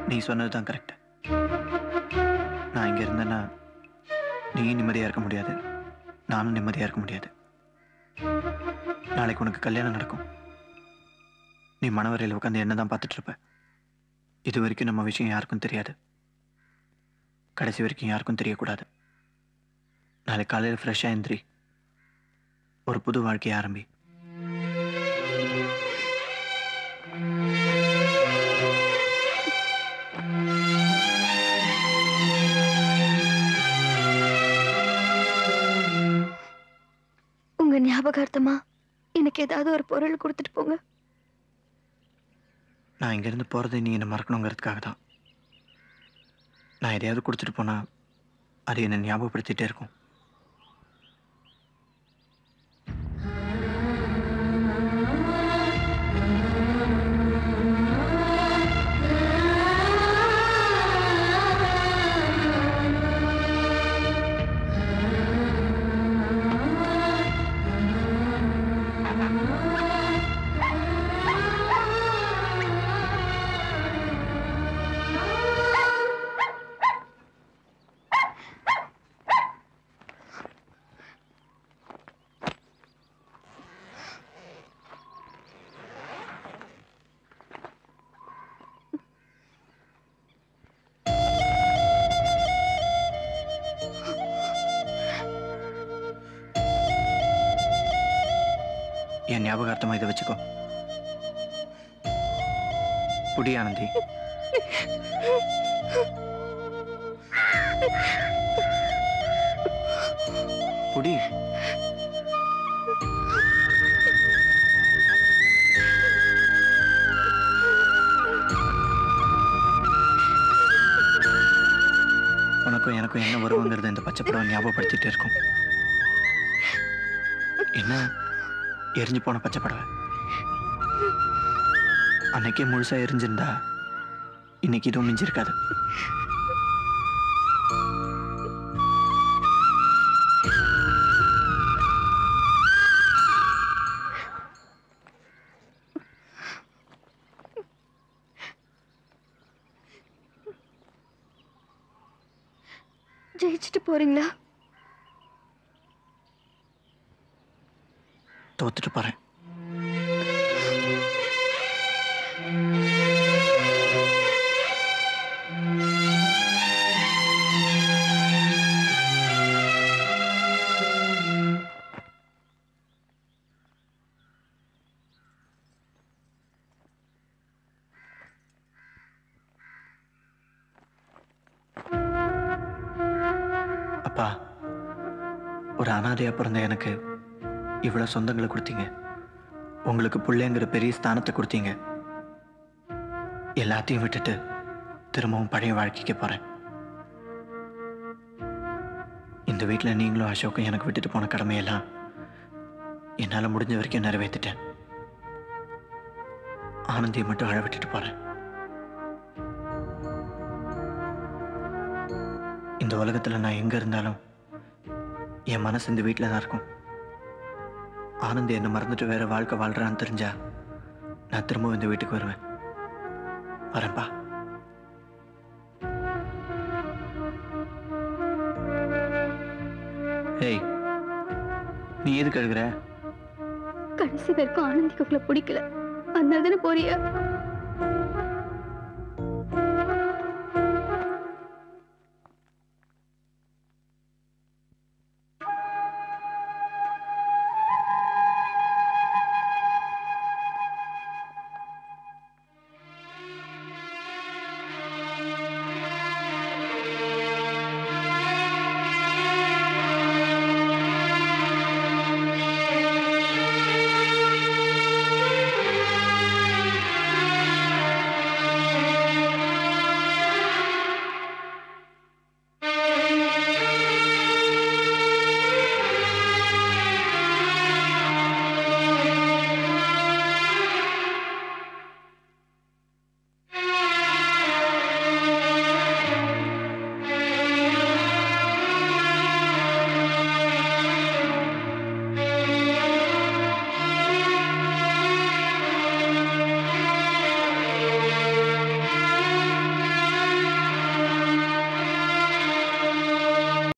நீ சொன்னது தான் கரெக்ட் நான் இங்க இருந்தேன்னா நீயும் நிம்மதியா இருக்க முடியாது நானும் நிம்மதியா இருக்க முடியாது நாளைக்கு உனக்கு கல்யாணம் நடக்கும் நீ மனவரையில் உட்காந்து என்ன தான் பார்த்துட்டு இருப்ப இது வரைக்கும் நம்ம விஷயம் யாருக்கும் தெரியாது கடைசி வரைக்கும் யாருக்கும் தெரியக்கூடாது நாளைக்கு காலையில் ஃப்ரெஷ்ஷாக எந்திரி ஒரு புது வாழ்க்கையை ஆரம்பி உங்க ஞாபகார்த்தமா எனக்கு ஏதாவது ஒரு பொருள் கொடுத்துட்டு போங்க நான் இங்கேருந்து போகிறதை நீ என்னை மறக்கணுங்கிறதுக்காக தான் நான் எதையாவது கொடுத்துட்டு போனா அது என்னை ஞாபகப்படுத்திட்டே இருக்கும் என் ஞாபகார்த்தமா இதை வச்சுக்கோ புடி ஆனந்தி புடி உனக்கும் எனக்கும் என்ன வருவங்கிறத இந்த பச்சை படம் ஞாபகப்படுத்திட்டு இருக்கும் என்ன எரிஞ்சு போன பச்சை படவை அன்னைக்கே முழுசா எரிஞ்சிருந்தா இன்னைக்கு இதுவும் மிஞ்சிருக்காது ஜெயிச்சுட்டு போறீங்களா தோத்துட்டு போறேன் அப்பா ஒரு அனாதையா பிறந்த எனக்கு இவ்வளவு சொந்தங்களை கொடுத்தீங்க உங்களுக்கு பிள்ளைங்கிற பெரிய ஸ்தானத்தை கொடுத்தீங்க எல்லாத்தையும் விட்டுட்டு திரும்பவும் பழைய வாழ்க்கைக்கு போறேன் இந்த வீட்டில் நீங்களும் அசோக்கும் எனக்கு விட்டுட்டு போன கடமையெல்லாம் என்னால் முடிஞ்ச வரைக்கும் நிறைவேற்றிட்டேன் ஆனந்தியை மட்டும் அழ விட்டுட்டு போறேன் இந்த உலகத்தில் நான் எங்கே இருந்தாலும் என் மனசு இந்த வீட்டில் தான் இருக்கும் ஆனந்த் என்னை மறந்துட்டு வேற வாழ்க்கை வாழ்றான்னு தெரிஞ்சா நான் திரும்பவும் இந்த வீட்டுக்கு வருவேன் வரேன்ப்பா ஏய் நீ எதுக்கு அழுகுற கடைசி வரைக்கும் ஆனந்திக்கு உங்களை பிடிக்கல அதனால தானே போறியா